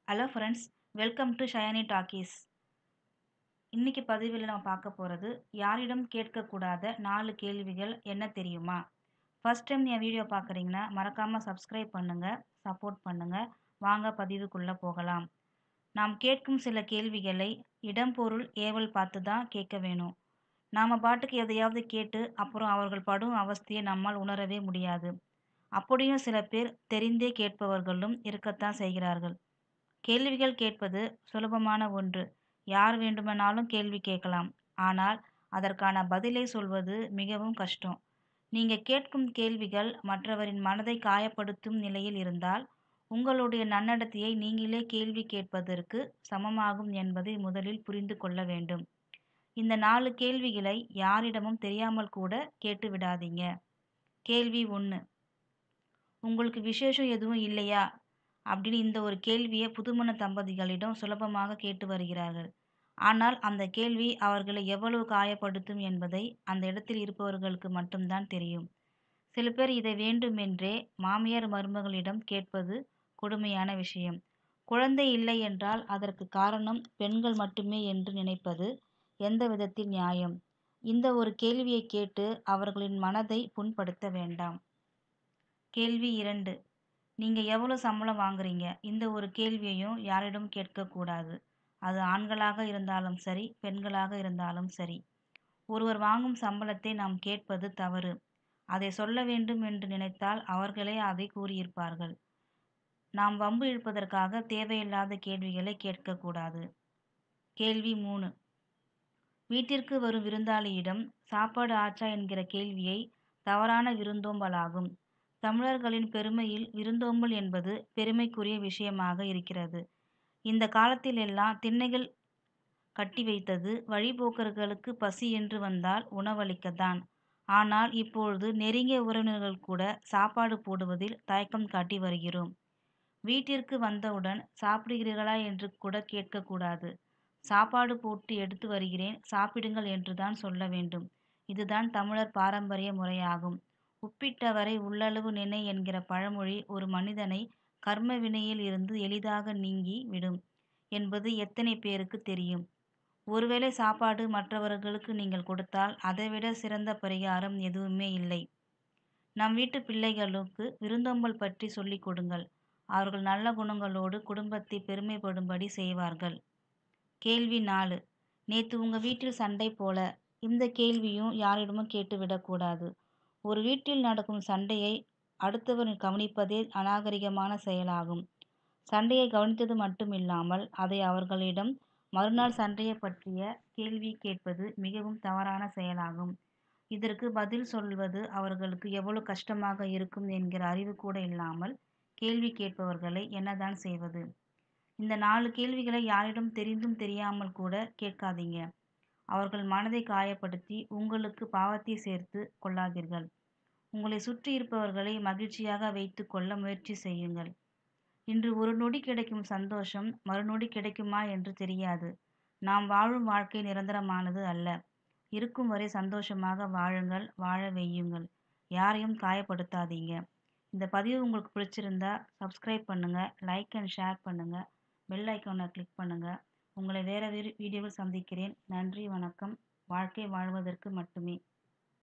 hello friends welcome to Shayani talkies இன்னைக்கு பதிவில் நம்ம பார்க்க போகிறது யாரிடம் கேட்கக்கூடாத நாலு கேள்விகள் என்ன தெரியுமா ஃபர்ஸ்ட் டைம் என் வீடியோ பார்க்குறீங்கன்னா மறக்காமல் சப்ஸ்கிரைப் பண்ணுங்கள் சப்போர்ட் பண்ணுங்கள் வாங்க பதிவுக்குள்ளே போகலாம் நாம் கேட்கும் சில கேள்விகளை இடம் பொருள் ஏவல் பார்த்து தான் கேட்க வேணும் நாம் பாட்டுக்கு எதையாவது கேட்டு அப்புறம் அவர்கள் படும் அவஸ்தையை நம்மால் உணரவே முடியாது அப்படியும் சில பேர் தெரிந்தே கேட்பவர்களும் இருக்கத்தான் செய்கிறார்கள் கேள்விகள் கேட்பது சுலபமான ஒன்று யார் வேண்டுமானாலும் கேள்வி கேட்கலாம் ஆனால் அதற்கான பதிலை சொல்வது மிகவும் கஷ்டம் நீங்க கேட்கும் கேள்விகள் மற்றவரின் மனதை காயப்படுத்தும் நிலையில் இருந்தால் உங்களுடைய நன்னடத்தையை நீங்களே கேள்வி கேட்பதற்கு சமமாகும் என்பதை முதலில் புரிந்து கொள்ள வேண்டும் இந்த நாலு கேள்விகளை யாரிடமும் தெரியாமல் கூட கேட்டு விடாதீங்க கேள்வி ஒன்று உங்களுக்கு விசேஷம் எதுவும் இல்லையா அப்படின்னு இந்த ஒரு கேள்வியை புதுமண தம்பதிகளிடம் சுலபமாக கேட்டு வருகிறார்கள் ஆனால் அந்த கேள்வி அவர்களை எவ்வளவு காயப்படுத்தும் என்பதை அந்த இடத்தில் இருப்பவர்களுக்கு மட்டும்தான் தெரியும் சில பேர் இதை வேண்டுமென்றே மாமியார் மருமகளிடம் கேட்பது கொடுமையான விஷயம் குழந்தை இல்லை என்றால் அதற்கு காரணம் பெண்கள் மட்டுமே என்று நினைப்பது எந்த விதத்தில் நியாயம் இந்த ஒரு கேள்வியை கேட்டு அவர்களின் மனதை புண்படுத்த வேண்டாம் கேள்வி இரண்டு நீங்கள் எவ்வளோ சம்பளம் வாங்குறீங்க இந்த ஒரு கேள்வியையும் யாரிடம் கேட்கக்கூடாது அது ஆண்களாக இருந்தாலும் சரி பெண்களாக இருந்தாலும் சரி ஒருவர் வாங்கும் சம்பளத்தை நாம் கேட்பது தவறு அதை சொல்ல வேண்டும் என்று நினைத்தால் அவர்களே அதை கூறியிருப்பார்கள் நாம் வம்பு இழுப்பதற்காக தேவையில்லாத கேள்விகளை கேட்கக்கூடாது கேள்வி மூணு வீட்டிற்கு வரும் விருந்தாளியிடம் சாப்பாடு ஆச்சா என்கிற கேள்வியை தவறான விருந்தோம்பலாகும் தமிழர்களின் பெருமையில் விருந்தோம்பல் என்பது பெருமைக்குரிய விஷயமாக இருக்கிறது இந்த காலத்தில் எல்லாம் திண்ணைகள் கட்டி வைத்தது வழிபோக்கர்களுக்கு பசி என்று வந்தால் உணவளிக்கத்தான் ஆனால் இப்பொழுது நெருங்கிய உறவினர்கள் கூட சாப்பாடு போடுவதில் தயக்கம் காட்டி வருகிறோம் வீட்டிற்கு வந்தவுடன் சாப்பிடுகிறீர்களா என்று கூட கேட்கக்கூடாது சாப்பாடு போட்டு எடுத்து வருகிறேன் சாப்பிடுங்கள் என்றுதான் சொல்ல வேண்டும் இதுதான் தமிழர் பாரம்பரிய முறையாகும் உப்பிட்டவரை உள்ளளவு நினை என்கிற பழமொழி ஒரு மனிதனை கர்ம வினையில் இருந்து எளிதாக நீங்கி விடும் என்பது எத்தனை பேருக்கு தெரியும் ஒருவேளை சாப்பாடு மற்றவர்களுக்கு நீங்கள் கொடுத்தால் அதைவிட சிறந்த பரிகாரம் எதுவுமே இல்லை நம் வீட்டு பிள்ளைகளுக்கு விருந்தோம்பல் பற்றி சொல்லிக் கொடுங்கள் அவர்கள் நல்ல குணங்களோடு குடும்பத்தை பெருமைப்படும்படி செய்வார்கள் கேள்வி நாலு நேத்து உங்க வீட்டில் சண்டை போல இந்த கேள்வியும் யாரிடமும் கேட்டுவிடக்கூடாது ஒரு வீட்டில் நடக்கும் சண்டையை அடுத்தவர் கவனிப்பதே அநாகரிகமான செயலாகும் சண்டையை கவனித்தது மட்டுமில்லாமல் அதை அவர்களிடம் மறுநாள் சண்டையை பற்றிய கேள்வி கேட்பது மிகவும் தவறான செயலாகும் இதற்கு பதில் சொல்வது அவர்களுக்கு எவ்வளவு கஷ்டமாக இருக்கும் என்கிற அறிவு கூட இல்லாமல் கேள்வி கேட்பவர்களை என்னதான் செய்வது இந்த நாலு கேள்விகளை யாரிடம் தெரிந்தும் தெரியாமல் கூட கேட்காதீங்க அவர்கள் மனதை காயப்படுத்தி உங்களுக்கு பாவத்தை சேர்த்து கொள்ளாதீர்கள் உங்களை சுற்றி இருப்பவர்களை மகிழ்ச்சியாக வைத்து கொள்ள முயற்சி செய்யுங்கள் இன்று ஒரு நொடி கிடைக்கும் சந்தோஷம் மறுநொடி கிடைக்குமா என்று தெரியாது நாம் வாழும் வாழ்க்கை நிரந்தரமானது அல்ல இருக்கும் வரை சந்தோஷமாக வாழுங்கள் வாழ வையுங்கள் யாரையும் காயப்படுத்தாதீங்க இந்த பதிவு உங்களுக்கு பிடிச்சிருந்தா சப்ஸ்கிரைப் பண்ணுங்கள் லைக் அண்ட் ஷேர் பண்ணுங்கள் பெல் ஐக்கானை கிளிக் பண்ணுங்கள் உங்களை வேறு வேறு வீடியோவில் சந்திக்கிறேன் நன்றி வணக்கம் வாழ்க்கை வாழ்வதற்கு மட்டுமே